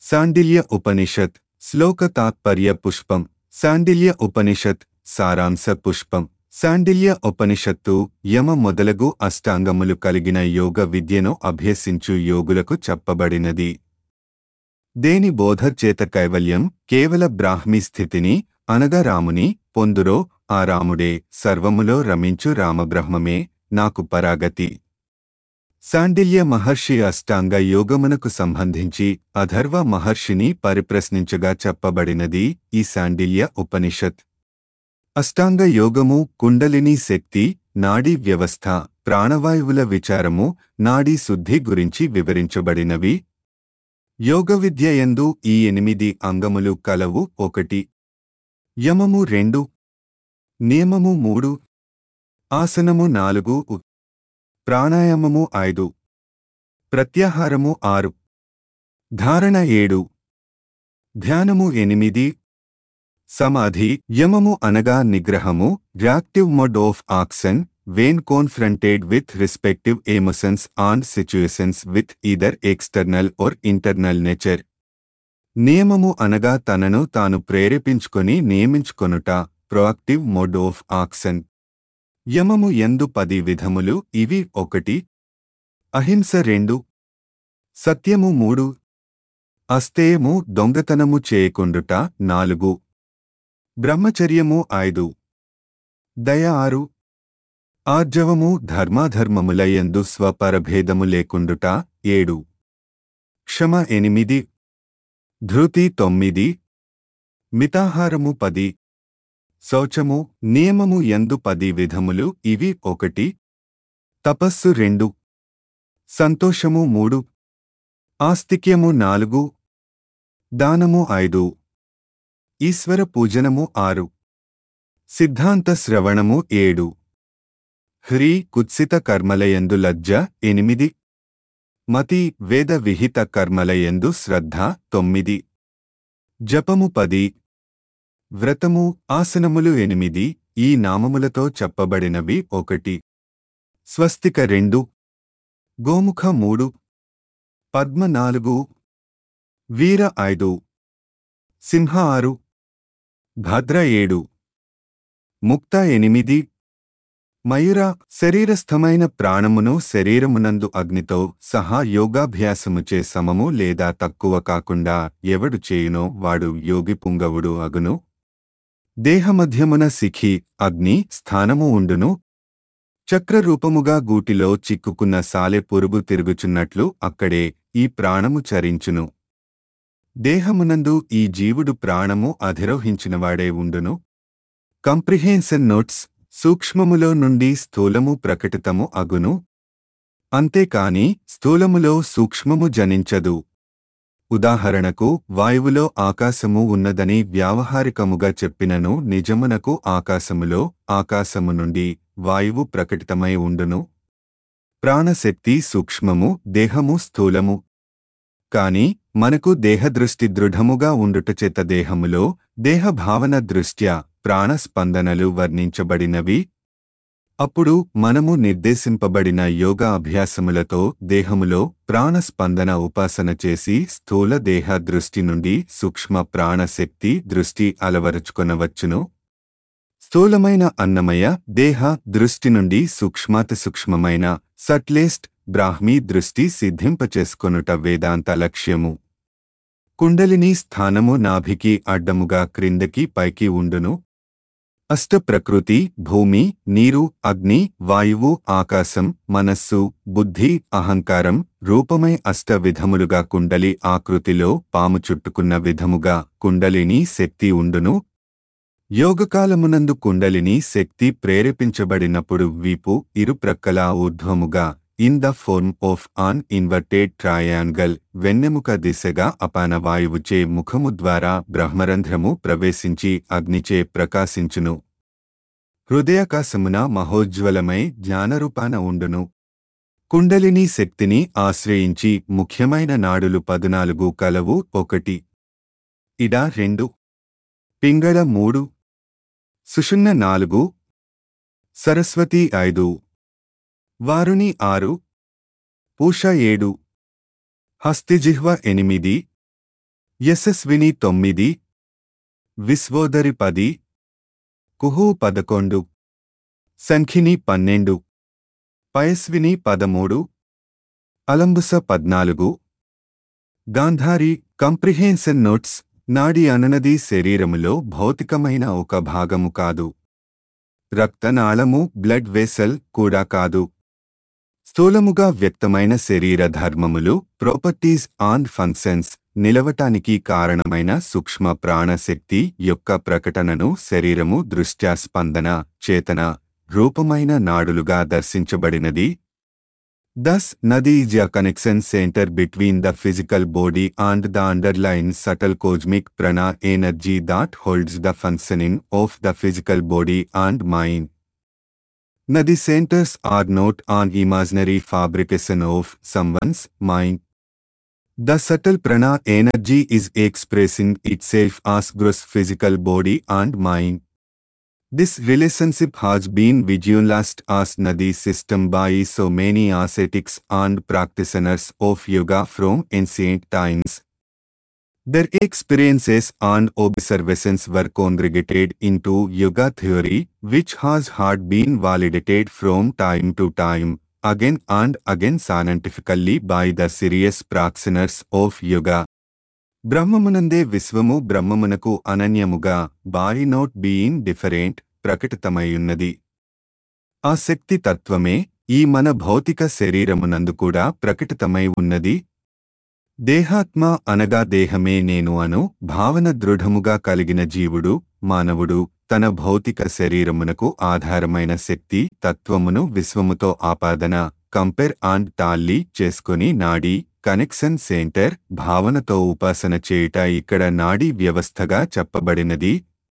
శాండిల్య ఉపనిషత్ శ్లోక తాత్పర్య పుష్పం శాండిల్య ఉపనిషత్ సారాంశ పుష్పం శాండిల్య ఉపనిషత్తు యమ మొదలగు అష్టాంగములు కలిగిన యోగ విద్యను అభ్యసించు యోగులకు చెప్పబడినది దేని బోధచేత కైవల్యం కేవల బ్రాహ్మీ స్థితిని అనగా రాముని పొందురో ఆ రాముడే సర్వములో రమించు రామబ్రహ్మమే నాకు పరాగతి శాండిల్య మహర్షి అష్టాంగ యోగమునకు సంబంధించి అధర్వ మహర్షిని పరిప్రశ్నించగా చెప్పబడినది ఈ శాండిల్య ఉపనిషత్ అష్టాంగ యోగము కుండలిని శక్తి నాడీ వ్యవస్థ ప్రాణవాయువుల విచారము నాడీ శుద్ధి గురించి వివరించబడినవి యోగ విద్య యందు ఈ ఎనిమిది అంగములు కలవు ఒకటి యమము రెండు నియమము మూడు ఆసనము నాలుగు ప్రాణాయామము ఐదు ప్రత్యాహారము ఆరు ధారణ ఏడు ధ్యానము ఎనిమిది సమాధి యమము అనగా నిగ్రహము active mode of action when confronted with respective emotions on situations with either external or internal nature నియమము అనగా తనను తాను ప్రేరేపించుకొని నియమించుకొనుట ప్రొయాక్టివ్ మోడ్ ఆఫ్ ఆక్సన్ యమము ఎందు పది విధములు ఇవి ఒకటి అహింస రెండు సత్యము మూడు అస్తేయము దొంగతనము చేయకుండుట నాలుగు బ్రహ్మచర్యము ఐదు దయ ఆరు ఆర్జవము ధర్మాధర్మములయందు స్వపరభేదము లేకుండుట ఏడు క్షమ ఎనిమిది ధృతి తొమ్మిది మితాహారము పది శౌచము నియమము ఎందు పది విధములు ఇవి ఒకటి తపస్సు రెండు సంతోషము మూడు ఆస్తిక్యము నాలుగు దానము ఐదు ఈశ్వర పూజనము ఆరు సిద్ధాంత శ్రవణము ఏడు హ్రీ కుత్సిత కర్మలయందు లజ్జ ఎనిమిది మతి వేద విహిత కర్మలయందు శ్రద్ధ తొమ్మిది జపము పది వ్రతము ఆసనములు ఎనిమిది ఈ నామములతో చెప్పబడినవి ఒకటి స్వస్తిక రెండు గోముఖ మూడు పద్మ నాలుగు వీర ఐదు సింహ ఆరు భద్ర ఏడు ముక్త ఎనిమిది మయూర శరీరస్థమైన ప్రాణమును శరీరమునందు అగ్నితో సహా యోగాభ్యాసముచే సమము లేదా తక్కువ కాకుండా ఎవడు చేయునో వాడు యోగి పుంగవుడు అగును దేహమధ్యమున శిఖి అగ్ని స్థానము ఉండును చక్రరూపముగా గూటిలో చిక్కుకున్న సాలె పురుగు తిరుగుచున్నట్లు అక్కడే ఈ ప్రాణము చరించును దేహమునందు ఈ జీవుడు ప్రాణము అధిరోహించినవాడే ఉండును కంప్రిహెన్సన్ నోట్స్ సూక్ష్మములో నుండి స్థూలము ప్రకటితము అగును అంతేకాని స్థూలములో సూక్ష్మము జనించదు ఉదాహరణకు వాయువులో ఆకాశము ఉన్నదని వ్యావహారికముగా చెప్పినను నిజమునకు ఆకాశములో ఆకాశము నుండి వాయువు ప్రకటితమై ఉండును ప్రాణశక్తి సూక్ష్మము దేహము స్థూలము కాని మనకు దేహదృష్టి దృఢముగా ఉండుటచేత దేహములో దేహభావన దృష్ట్యా ప్రాణస్పందనలు వర్ణించబడినవి అప్పుడు మనము నిర్దేశింపబడిన యోగా అభ్యాసములతో దేహములో ప్రాణస్పందన ఉపాసన చేసి స్థూల దేహ దృష్టి నుండి సూక్ష్మ ప్రాణశక్తి దృష్టి అలవరుచుకొనవచ్చును స్థూలమైన అన్నమయ దేహ దృష్టి నుండి సూక్ష్మాతి సూక్ష్మమైన సట్లేస్ట్ బ్రాహ్మీ దృష్టి సిద్ధింపచేసుకొనుట వేదాంత లక్ష్యము కుండలిని స్థానము నాభికి అడ్డముగా క్రిందకి పైకి ఉండును అష్ట ప్రకృతి భూమి నీరు అగ్ని వాయువు ఆకాశం మనస్సు బుద్ధి అహంకారం రూపమై అష్ట విధములుగా కుండలి ఆకృతిలో పాము చుట్టుకున్న విధముగా కుండలిని శక్తి ఉండును యోగకాలమునందు కుండలిని శక్తి ప్రేరేపించబడినప్పుడు వీపు ఇరుప్రక్కలా ఊర్ధ్వముగా in the form of an inverted triangle వెన్నెముక దిశగా అపాన వాయువుచే ముఖము ద్వారా బ్రహ్మరంధ్రము ప్రవేశించి అగ్నిచే ప్రకాశించును హృదయాకాశమున మహోజ్వలమై జ్ఞానరూపాన ఉండును కుండలిని శక్తిని ఆశ్రయించి ముఖ్యమైన నాడులు పదునాలుగు కలవు ఒకటి ఇడా రెండు పింగళ మూడు సుషుమ్న నాలుగు సరస్వతి ఐదు వారుని ఆరు పూష ఏడు హస్తిజిహ్వ ఎనిమిది యశస్విని తొమ్మిది విశ్వోదరి పది కుహు పదకొండు సంఖిని పన్నెండు పయస్విని పదమూడు అలంబుస పద్నాలుగు గాంధారి కంప్రిహెన్సన్ నోట్స్ నాడి అననది శరీరములో భౌతికమైన ఒక భాగము కాదు రక్తనాళము బ్లడ్ వెసల్ కూడా కాదు స్థూలముగా వ్యక్తమైన శరీర ధర్మములు ప్రాపర్టీస్ ఆన్ ఫంక్షన్స్ నిలవటానికి కారణమైన సూక్ష్మ ప్రాణశక్తి యొక్క ప్రకటనను శరీరము దృష్ట్యా స్పందన చేతన రూపమైన నాడులుగా దర్శించబడినది దస్ నది is a connection center between the physical body and the underlying subtle cosmic prana energy that holds the functioning of the physical body and mind. Nadi centers are not an imaginary fabrication of someone's mind. The subtle prana energy is expressing itself as gross physical body and mind. This relationship has been visualized as Nadi system by so many ascetics and practitioners of yoga from ancient times. Their experiences and observations were congregated into yoga theory, which has had been validated from time to time, again and again scientifically by the serious practitioners of yoga. బ్రహ్మమునందే విశ్వము బ్రహ్మమునకు అనన్యముగా బాయి note being different ప్రకటితమైయున్నది ఆ శక్తి తత్వమే ఈ మన భౌతిక శరీరమునందు కూడా ప్రకటితమై ఉన్నది దేహాత్మ అనగా దేహమే నేను అను భావన దృఢముగా కలిగిన జీవుడు మానవుడు తన భౌతిక శరీరమునకు ఆధారమైన శక్తి తత్వమును విశ్వముతో ఆపాదన కంపేర్ అండ్ టాల్లీ చేసుకుని నాడీ కనెక్షన్ సెంటర్ భావనతో ఉపాసన చేయుట ఇక్కడ నాడీ వ్యవస్థగా చెప్పబడినది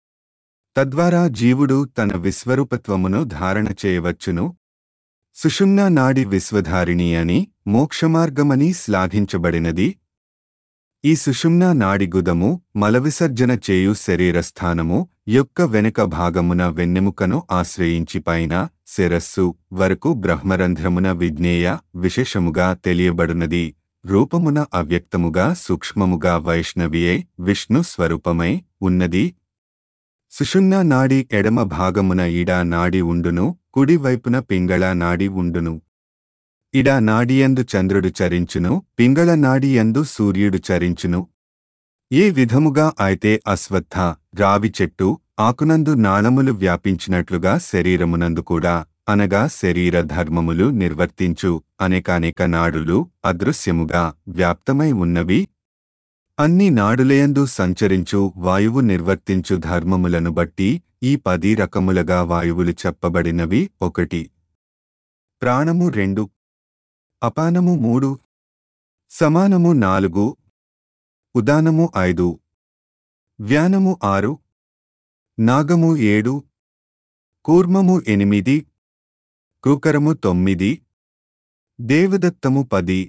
తద్వారా జీవుడు తన విశ్వరూపత్వమును ధారణ చేయవచ్చును సుషుమ్నా నాడి విశ్వధారిణి అని మోక్షమార్గమని శ్లాఘించబడినది ఈ సుషుమ్నా నాడిగుదము మలవిసర్జన చేయు శరీరస్థానము యొక్క వెనుక భాగమున వెన్నెముకను ఆశ్రయించి పైన శిరస్సు వరకు బ్రహ్మరంధ్రమున విజ్ఞేయ విశేషముగా తెలియబడునది రూపమున అవ్యక్తముగా సూక్ష్మముగా వైష్ణవియే విష్ణు స్వరూపమై ఉన్నది సుషుమ్నా నాడి ఎడమ భాగమున ఇడా నాడి ఉండును కుడివైపున పింగళ నాడి ఉండును ఇడా నాడియందు చంద్రుడు చరించును పింగళ నాడియందు సూర్యుడు చరించును ఏ విధముగా అయితే అశ్వత్థ రావి చెట్టు ఆకునందు నాళములు వ్యాపించినట్లుగా శరీరమునందు కూడా అనగా శరీర ధర్మములు నిర్వర్తించు అనేకానేక నాడులు అదృశ్యముగా వ్యాప్తమై ఉన్నవి అన్ని నాడులయందు సంచరించు వాయువు నిర్వర్తించు ధర్మములను బట్టి ఈ పది రకములుగా వాయువులు చెప్పబడినవి ఒకటి ప్రాణము రెండు అపానము మూడు సమానము నాలుగు ఉదానము ఐదు వ్యానము ఆరు నాగము ఏడు కూర్మము ఎనిమిది కూకరము తొమ్మిది దేవదత్తము పది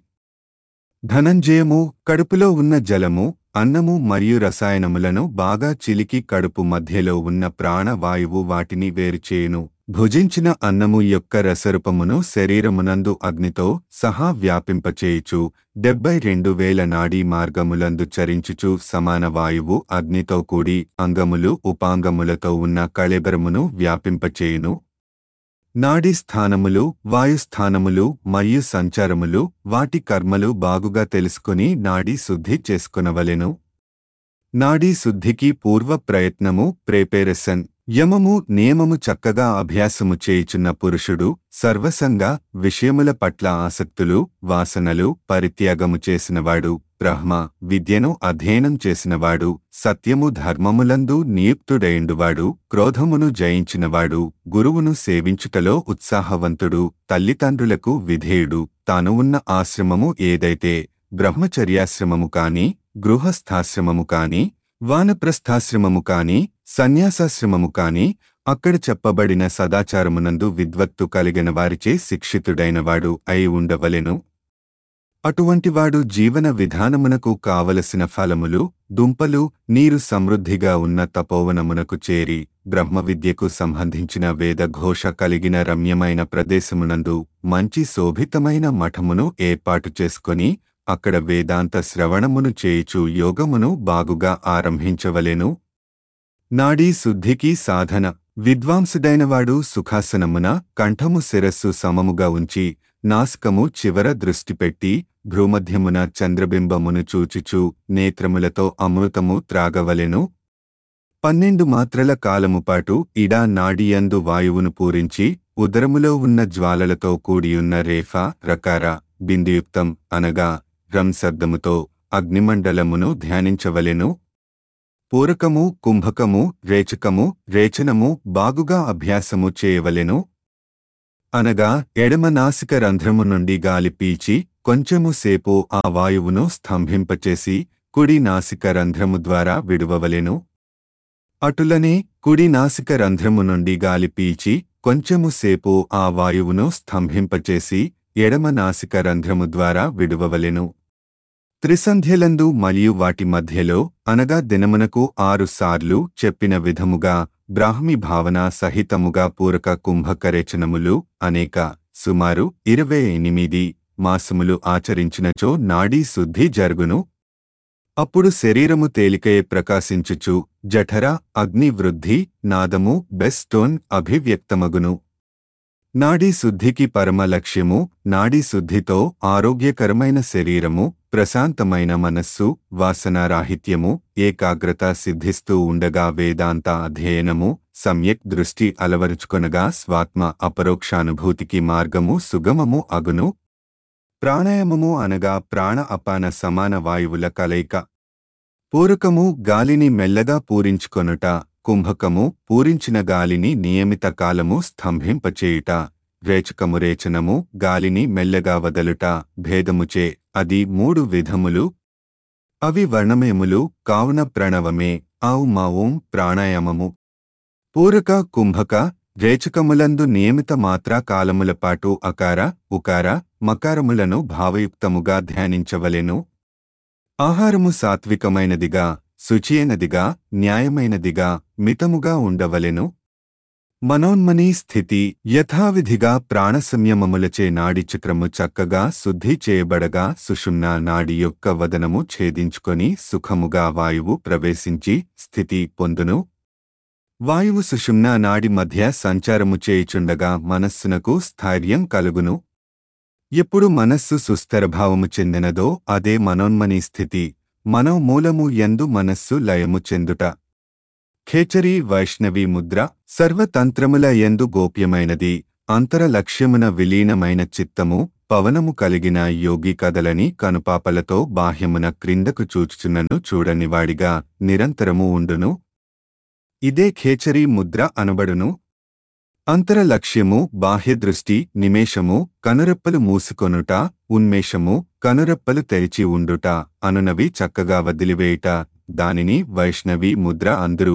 ధనంజయము కడుపులో ఉన్న జలము అన్నము మరియు రసాయనములను బాగా చిలికి కడుపు మధ్యలో ఉన్న ప్రాణవాయువు వాటిని వేరుచేయును భుజించిన అన్నము యొక్క రసరూపమును శరీరమునందు అగ్నితో సహా వ్యాపింపచేయుచు డెబ్బై రెండు వేల నాడీ మార్గములందు చరించుచు సమాన వాయువు అగ్నితో కూడి అంగములు ఉపాంగములతో ఉన్న కళెబరమును వ్యాపింపచేయును నాడీ స్థానములు వాయుస్థానములు మరియు సంచారములు వాటి కర్మలు బాగుగా తెలుసుకుని నాడీ శుద్ధి చేసుకొనవలెను నాడీ శుద్ధికి పూర్వ ప్రయత్నము ప్రేపేరసన్ యమము నియమము చక్కగా అభ్యాసము చేయుచున్న పురుషుడు సర్వసంగా విషయముల పట్ల ఆసక్తులు వాసనలు పరిత్యాగము చేసినవాడు బ్రహ్మ విద్యను అధ్యయనం చేసినవాడు సత్యము ధర్మములందు నియుక్తుడైండువాడు క్రోధమును జయించినవాడు గురువును సేవించుటలో ఉత్సాహవంతుడు తల్లిదండ్రులకు విధేయుడు తాను ఉన్న ఆశ్రమము ఏదైతే బ్రహ్మచర్యాశ్రమము కాని గృహస్థాశ్రమము కాని వానప్రస్థాశ్రమము కాని సన్యాసాశ్రమము కాని అక్కడ చెప్పబడిన సదాచారమునందు విద్వత్తు కలిగిన వారిచే శిక్షితుడైనవాడు అయి ఉండవలెను అటువంటివాడు జీవన విధానమునకు కావలసిన ఫలములు దుంపలు నీరు సమృద్ధిగా ఉన్న తపోవనమునకు చేరి బ్రహ్మ విద్యకు సంబంధించిన వేదఘోష కలిగిన రమ్యమైన ప్రదేశమునందు మంచి శోభితమైన మఠమును ఏర్పాటు చేసుకొని అక్కడ వేదాంత శ్రవణమును చేయుచు యోగమును బాగుగా ఆరంభించవలెను నాడీ శుద్ధికి సాధన విద్వాంసుడైనవాడు సుఖాసనమున కంఠము శిరస్సు సమముగా ఉంచి నాసికము చివర దృష్టి పెట్టి భ్రూమధ్యమున చంద్రబింబమును చూచుచు నేత్రములతో అమృతము త్రాగవలెను పన్నెండు మాత్రల కాలముపాటు ఇడా నాడియందు వాయువును పూరించి ఉదరములో ఉన్న జ్వాలలతో కూడియున్న రేఫ రకార బిందుయుక్తం అనగా రంశబ్దముతో అగ్నిమండలమును ధ్యానించవలెను పూరకము కుంభకము రేచకము రేచనము బాగుగా అభ్యాసము చేయవలెను అనగా ఎడమ నాసిక రంధ్రము నుండి గాలి పీల్చి కొంచెము సేపు ఆ వాయువును స్తంభింపచేసి కుడి నాసిక రంధ్రము ద్వారా విడువవలెను అటులనే కుడి నాసిక రంధ్రము నుండి గాలి పీల్చి కొంచెము సేపు ఆ వాయువును స్తంభింపచేసి ఎడమ నాసిక రంధ్రము ద్వారా విడువవలెను త్రిసంధ్యలందు మరియు వాటి మధ్యలో అనగా దినమునకు ఆరు సార్లు చెప్పిన విధముగా బ్రాహ్మి భావన సహితముగా పూరక కుంభకరేచనములు అనేక సుమారు ఇరవై ఎనిమిది మాసములు ఆచరించినచో నాడీ శుద్ధి జరుగును అప్పుడు శరీరము తేలికయే ప్రకాశించుచు జఠర అగ్ని వృద్ధి నాదము బెస్టోన్ అభివ్యక్తమగును నాడీ శుద్ధికి పరమ లక్ష్యము నాడీ శుద్ధితో ఆరోగ్యకరమైన శరీరము ప్రశాంతమైన మనస్సు వాసనారాహిత్యము ఏకాగ్రత సిద్ధిస్తూ ఉండగా వేదాంత అధ్యయనము సమ్యక్ దృష్టి అలవరుచుకొనగా స్వాత్మ అపరోక్షానుభూతికి మార్గము సుగమము అగును ప్రాణాయామము అనగా ప్రాణ అపాన సమాన వాయువుల కలయిక పూరకము గాలిని మెల్లగా పూరించుకొనుట కుంభకము పూరించిన గాలిని నియమిత కాలము స్తంభింపచేయుట రేచకము రేచనము గాలిని మెల్లగా వదలుట భేదముచే అది మూడు విధములు అవి వర్ణమయములు కావున ప్రణవమే ఔ మావం ప్రాణాయామము పూరక కుంభక రేచకములందు నియమిత మాత్రా కాలముల పాటు అకార ఉకార మకారములను భావయుక్తముగా ధ్యానించవలెను ఆహారము సాత్వికమైనదిగా శుచియైనదిగా న్యాయమైనదిగా మితముగా ఉండవలెను మనోన్మనీ స్థితి యథావిధిగా ప్రాణసంయమములచే నాడి చక్రము చక్కగా శుద్ధి చేయబడగా సుషుమ్నా నాడి యొక్క వదనము ఛేదించుకొని సుఖముగా వాయువు ప్రవేశించి స్థితి పొందును వాయువు సుషుమ్నా నాడి మధ్య సంచారము చేయుచుండగా మనస్సునకు స్థైర్యం కలుగును ఎప్పుడు మనస్సు సుస్థిరభావము చెందినదో అదే మనోన్మనీ స్థితి మనోమూలము ఎందు మనస్సు లయము చెందుట ఖేచరీ వైష్ణవి ముద్ర సర్వతంత్రముల ఎందు గోప్యమైనది అంతర లక్ష్యమున విలీనమైన చిత్తము పవనము కలిగిన యోగి కదలని కనుపాపలతో బాహ్యమున క్రిందకు చూచుచున్నను చూడనివాడిగా నిరంతరము ఉండును ఇదే ఖేచరీ ముద్ర అనబడును అంతర లక్ష్యము బాహ్యదృష్టి నిమేషము కనురెప్పలు మూసుకొనుట ఉన్మేషము కనురెప్పలు తెరిచి ఉండుట అనునవి చక్కగా వదిలివేయుట దానిని వైష్ణవి ముద్ర అందురు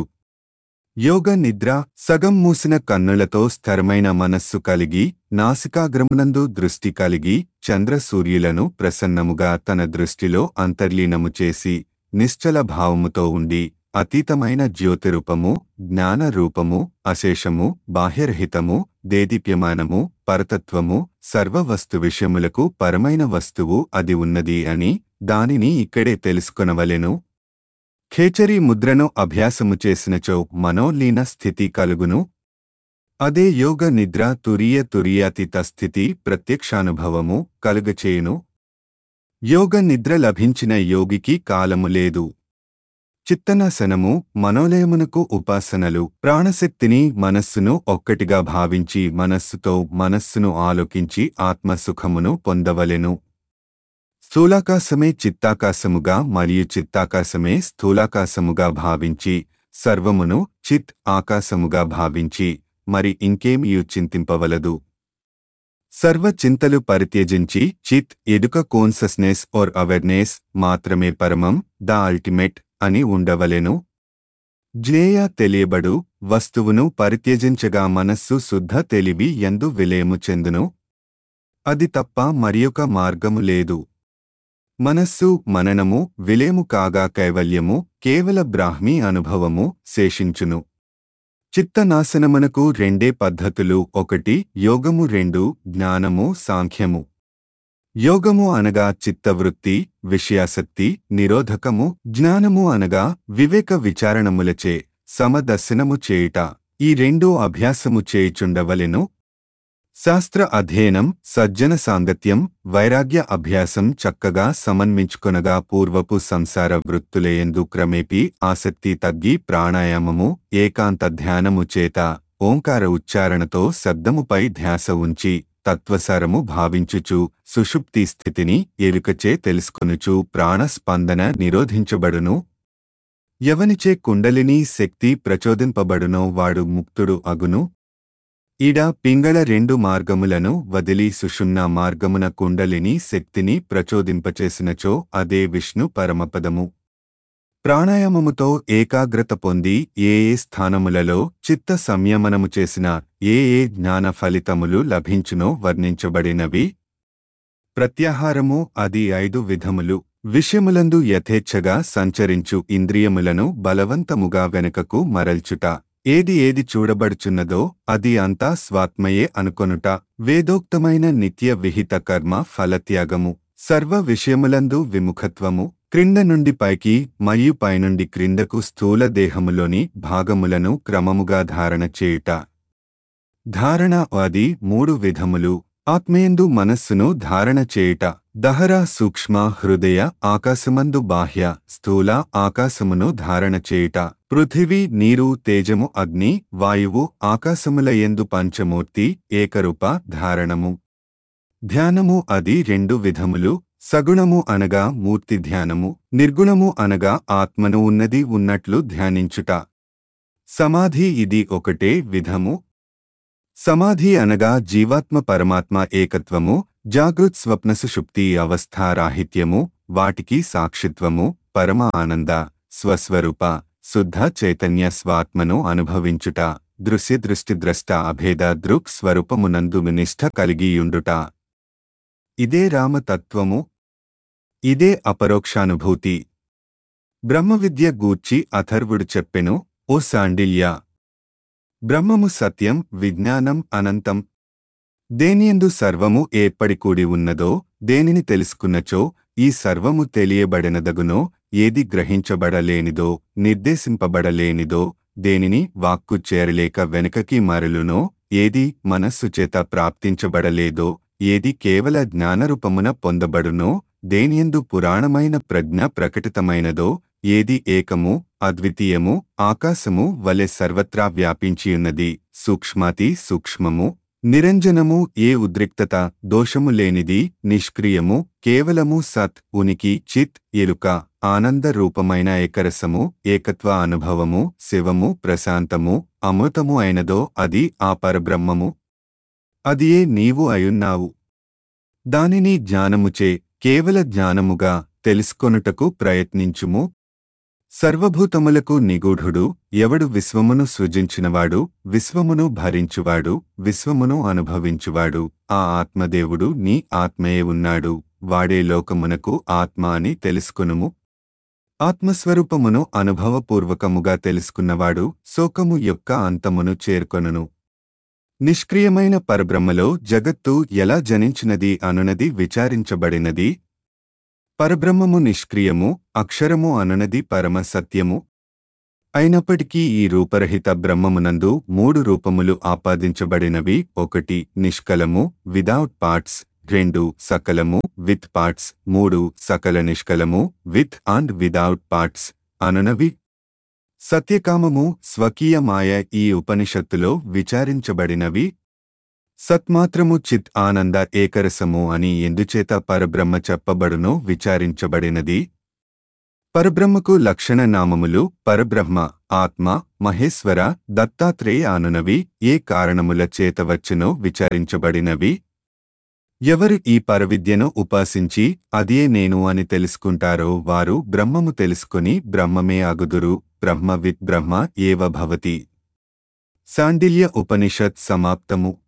యోగ నిద్ర సగం మూసిన కన్నులతో స్థిరమైన మనస్సు కలిగి నాసికాగ్రమునందు దృష్టి కలిగి చంద్ర సూర్యులను ప్రసన్నముగా తన దృష్టిలో అంతర్లీనము చేసి నిశ్చల భావముతో ఉండి అతీతమైన జ్యోతిరూపము జ్ఞాన రూపము అశేషము బాహ్యరహితము దేదీప్యమానము పరతత్వము సర్వ వస్తు విషయములకు పరమైన వస్తువు అది ఉన్నది అని దానిని ఇక్కడే తెలుసుకొనవలెను ఖేచరీ ముద్రను అభ్యాసము చేసినచో మనోలీన స్థితి కలుగును అదే యోగ నిద్ర తురియ తురియాతీత స్థితి ప్రత్యక్షానుభవము కలుగచేయును యోగ నిద్ర లభించిన యోగికి కాలము లేదు చిత్తనాసనము మనోలయమునకు ఉపాసనలు ప్రాణశక్తిని మనస్సును ఒక్కటిగా భావించి మనస్సుతో మనస్సును ఆలోకించి ఆత్మసుఖమును పొందవలెను స్థూలాకాశమే చిత్తాకాశముగా మరియు చిత్తాకాశమే స్థూలాకాశముగా భావించి సర్వమును చిత్ ఆకాశముగా భావించి మరి ఇంకేమియు చింతింపవలదు సర్వ చింతలు పరిత్యజించి చిత్ ఎదుక కోన్సస్నెస్ ఆర్ అవేర్నెస్ మాత్రమే పరమం ద అల్టిమేట్ అని ఉండవలెను జ్ఞేయ తెలియబడు వస్తువును పరిత్యజించగా మనస్సు శుద్ధ తెలివి ఎందు విలయము చెందును అది తప్ప మరియొక మార్గము లేదు మనస్సు మననము విలేము కాగా కైవల్యము కేవల బ్రాహ్మీ అనుభవము శేషించును చిత్తనాశనమునకు రెండే పద్ధతులు ఒకటి యోగము రెండు జ్ఞానము సాంఖ్యము యోగము అనగా చిత్తవృత్తి విషయాసక్తి నిరోధకము జ్ఞానము అనగా వివేక విచారణములచే సమదర్శనము చేయుట ఈ రెండూ అభ్యాసము చేయుచుండవలెను శాస్త్ర అధ్యయనం సజ్జన సాంగత్యం వైరాగ్య అభ్యాసం చక్కగా సమన్వించుకొనగా పూర్వపు సంసార వృత్తులయందు క్రమేపీ ఆసక్తి తగ్గి ప్రాణాయామము ఏకాంత ధ్యానము చేత ఓంకార ఉచ్చారణతో శబ్దముపై ధ్యాస ఉంచి తత్వసారము భావించుచు సుషుప్తి స్థితిని ఎరుకచే తెలుసుకొనుచు ప్రాణస్పందన నిరోధించబడును ఎవనిచే కుండలిని శక్తి ప్రచోదింపబడునో వాడు ముక్తుడు అగును ఈడ పింగళ రెండు మార్గములను వదిలి సుషుమ్న మార్గమున కుండలిని శక్తిని ప్రచోదింపచేసినచో అదే విష్ణు పరమపదము ప్రాణాయామముతో ఏకాగ్రత పొంది ఏ ఏ స్థానములలో చిత్త సంయమనము చేసిన ఏ ఏ జ్ఞాన ఫలితములు లభించునో వర్ణించబడినవి ప్రత్యాహారము అది ఐదు విధములు విషయములందు యథేచ్ఛగా సంచరించు ఇంద్రియములను బలవంతముగా వెనుకకు మరల్చుట ఏది ఏది చూడబడుచున్నదో అది అంతా స్వాత్మయే అనుకొనుట వేదోక్తమైన నిత్య విహిత కర్మ ఫలత్యాగము సర్వ విషయములందు విముఖత్వము క్రింద నుండి పైకి మరియు పైనుండి క్రిందకు స్థూల దేహములోని భాగములను క్రమముగా ధారణ చేయుట ధారణ అది మూడు విధములు ఆత్మయందు మనస్సును ధారణ చేయుట దహర సూక్ష్మ హృదయ ఆకాశమందు బాహ్య స్థూల ఆకాశమును ధారణ చేయుట పృథివీ నీరు తేజము అగ్ని వాయువు ఆకాశముల ఎందు పంచమూర్తి ఏకరూప ధారణము ధ్యానము అది రెండు విధములు సగుణము అనగా మూర్తి ధ్యానము నిర్గుణము అనగా ఆత్మను ఉన్నది ఉన్నట్లు ధ్యానించుట సమాధి ఇది ఒకటే విధము సమాధి అనగా జీవాత్మ పరమాత్మ ఏకత్వము జాగృత్ స్వప్న సుషుప్తి అవస్థారాహిత్యము వాటికి సాక్షిత్వము పరమ ఆనంద స్వస్వరూప శుద్ధ చైతన్య స్వాత్మను అనుభవించుట దృశ్య దృష్టిద్రష్ట అభేద దృక్ స్వరూపమునందు నిష్ఠ కలిగియుండుట ఇదే రామతత్వము ఇదే అపరోక్షానుభూతి బ్రహ్మవిద్య గూర్చి అథర్వుడు చెప్పెను ఓ సాండిల్య బ్రహ్మము సత్యం విజ్ఞానం అనంతం దేనియందు సర్వము ఏర్పడికూడి ఉన్నదో దేనిని తెలుసుకున్నచో ఈ సర్వము తెలియబడినదగునో ఏది గ్రహించబడలేనిదో నిర్దేశింపబడలేనిదో దేనిని వాక్కు చేరలేక వెనుకకి మరలునో ఏది మనస్సు చేత ప్రాప్తించబడలేదో ఏది కేవల జ్ఞానరూపమున పొందబడునో దేనియందు పురాణమైన ప్రజ్ఞ ప్రకటితమైనదో ఏది ఏకము అద్వితీయము ఆకాశము వలె సర్వత్రా వ్యాపించియున్నది సూక్ష్మాతి సూక్ష్మము నిరంజనము ఏ ఉద్రిక్తత దోషము లేనిది నిష్క్రియము కేవలము సత్ ఉనికి చిత్ ఎరుక ఆనంద రూపమైన ఏకరసము ఏకత్వ అనుభవము శివము ప్రశాంతము అమృతము అయినదో అది ఆ పరబ్రహ్మము అదియే నీవు అయున్నావు దానిని జ్ఞానముచే కేవల జ్ఞానముగా తెలుసుకొనుటకు ప్రయత్నించుము సర్వభూతములకు నిగూఢుడు ఎవడు విశ్వమును సృజించినవాడు విశ్వమును భరించువాడు విశ్వమును అనుభవించువాడు ఆ ఆత్మదేవుడు నీ ఆత్మయే ఉన్నాడు వాడే లోకమునకు ఆత్మ అని తెలుసుకునుము ఆత్మస్వరూపమును అనుభవపూర్వకముగా తెలుసుకున్నవాడు శోకము యొక్క అంతమును చేర్కొనును నిష్క్రియమైన పరబ్రహ్మలో జగత్తు ఎలా జనించినది అనునది విచారించబడినది పరబ్రహ్మము నిష్క్రియము అక్షరము అనునది పరమ సత్యము అయినప్పటికీ ఈ రూపరహిత బ్రహ్మమునందు మూడు రూపములు ఆపాదించబడినవి ఒకటి నిష్కలము విదౌట్ పార్ట్స్ రెండు సకలము విత్ పార్ట్స్ మూడు సకల నిష్కలము విత్ అండ్ విదౌట్ పార్ట్స్ అనునవి సత్యకామము స్వకీయ మాయ ఈ ఉపనిషత్తులో విచారించబడినవి సత్మాత్రము చిత్ ఆనంద ఏకరసము అని ఎందుచేత పరబ్రహ్మ చెప్పబడునో విచారించబడినది పరబ్రహ్మకు లక్షణ నామములు పరబ్రహ్మ ఆత్మ మహేశ్వర దత్తాత్రేయ అనునవి ఏ కారణముల చేత వచ్చునో విచారించబడినవి ఎవరు ఈ పరవిద్యను ఉపాసించి అదే నేను అని తెలుసుకుంటారో వారు బ్రహ్మము తెలుసుకుని బ్రహ్మమే అగుదురు బ్రహ్మ విత్ బ్రహ్మ ఏవ భవతి సాండిల్య ఉపనిషత్ సమాప్తము